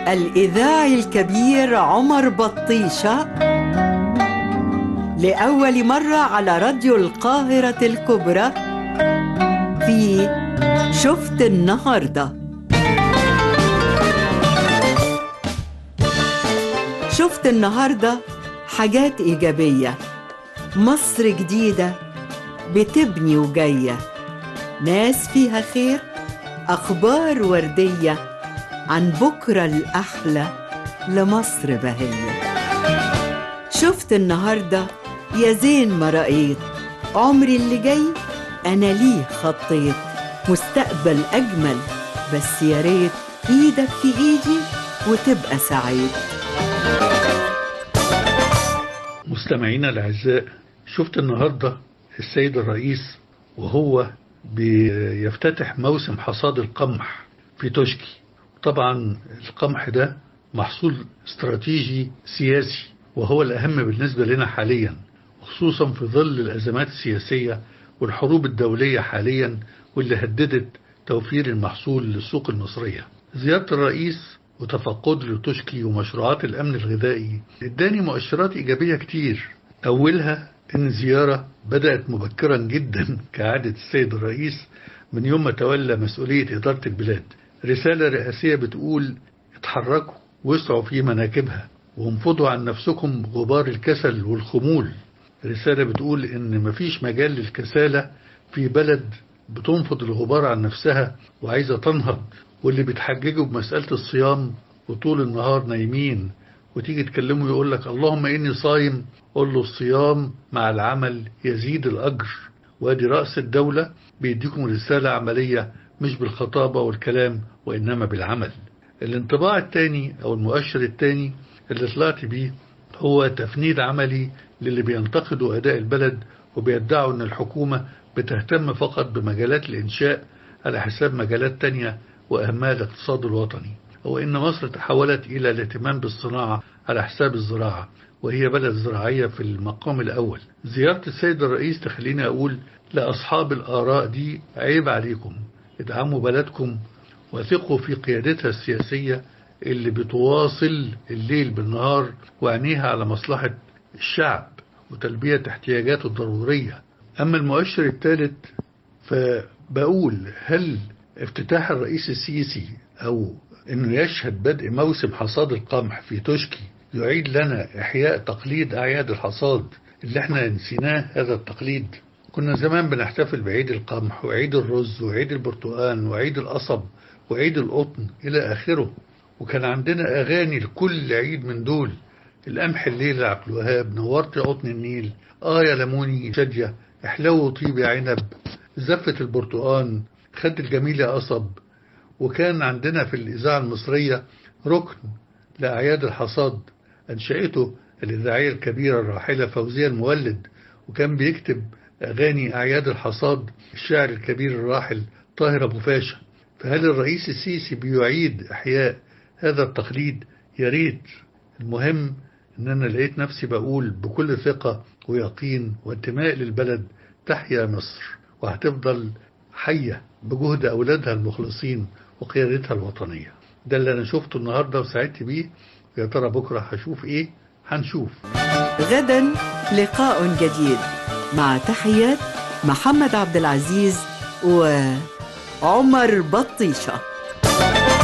الإذاعي الكبير عمر بطيشة لأول مرة على راديو القاهرة الكبرى في شفت النهارده شفت النهارده حاجات إيجابية مصر جديدة بتبني وجاية ناس فيها خير أخبار وردية عن بكرة الأحلى لمصر بهية شفت النهاردة يا زين ما رأيت عمري اللي جاي أنا ليه خطيت مستقبل أجمل بس يا ريت إيدك في إيدي وتبقى سعيد مستمعينا الأعزاء شفت النهاردة السيد الرئيس وهو بيفتتح موسم حصاد القمح في توشكي طبعا القمح ده محصول استراتيجي سياسي وهو الأهم بالنسبة لنا حاليا خصوصا في ظل الأزمات السياسية والحروب الدولية حاليا واللي هددت توفير المحصول للسوق المصرية زيارة الرئيس وتفقد لتشكي ومشروعات الأمن الغذائي اداني مؤشرات إيجابية كتير أولها إن الزيارة بدأت مبكرا جدا كعادة السيد الرئيس من يوم ما تولى مسؤولية إدارة البلاد رسالة رئاسية بتقول اتحركوا واسعوا في مناكبها وانفضوا عن نفسكم غبار الكسل والخمول رسالة بتقول إن مفيش مجال للكسالة في بلد بتنفض الغبار عن نفسها وعايزة تنهض واللي بتحججوا بمسألة الصيام وطول النهار نايمين وتيجي تكلمه يقول لك اللهم إني صايم قول له الصيام مع العمل يزيد الأجر وادي رأس الدولة بيديكم رسالة عملية مش بالخطابة والكلام وإنما بالعمل الانطباع الثاني أو المؤشر الثاني اللي طلعت بيه هو تفنيد عملي للي بينتقدوا أداء البلد وبيدعوا أن الحكومة بتهتم فقط بمجالات الإنشاء على حساب مجالات تانية وأهمها الاقتصاد الوطني هو إن مصر تحولت إلى الاهتمام بالصناعة على حساب الزراعة وهي بلد زراعية في المقام الأول زيارة السيد الرئيس تخليني أقول لأصحاب الآراء دي عيب عليكم ادعموا بلدكم وثقوا في قيادتها السياسية اللي بتواصل الليل بالنهار وعينيها على مصلحة الشعب وتلبية احتياجاته الضرورية أما المؤشر الثالث فبقول هل افتتاح الرئيس السيسي أو أنه يشهد بدء موسم حصاد القمح في توشكي يعيد لنا إحياء تقليد أعياد الحصاد اللي احنا نسيناه هذا التقليد كنا زمان بنحتفل بعيد القمح وعيد الرز وعيد البرتقال وعيد القصب وعيد القطن إلى آخره وكان عندنا أغاني لكل عيد من دول القمح الليل عبد الوهاب نورت قطن النيل آه يا لموني شادية احلو طيب يا عنب زفة البرتقان خد الجميل يا قصب وكان عندنا في الإذاعة المصرية ركن لأعياد الحصاد أنشأته الإذاعية الكبيرة الراحلة فوزية المولد وكان بيكتب أغاني أعياد الحصاد الشاعر الكبير الراحل طاهر أبو فاشا فهل الرئيس السيسي بيعيد إحياء هذا التقليد يا ريت المهم ان انا لقيت نفسي بقول بكل ثقة ويقين وانتماء للبلد تحيا مصر وهتفضل حية بجهد أولادها المخلصين وقيادتها الوطنية ده اللي أنا شفته النهاردة وسعدت بيه يا ترى بكرة هشوف إيه هنشوف غدا لقاء جديد مع تحيات محمد عبد العزيز وعمر بطيشه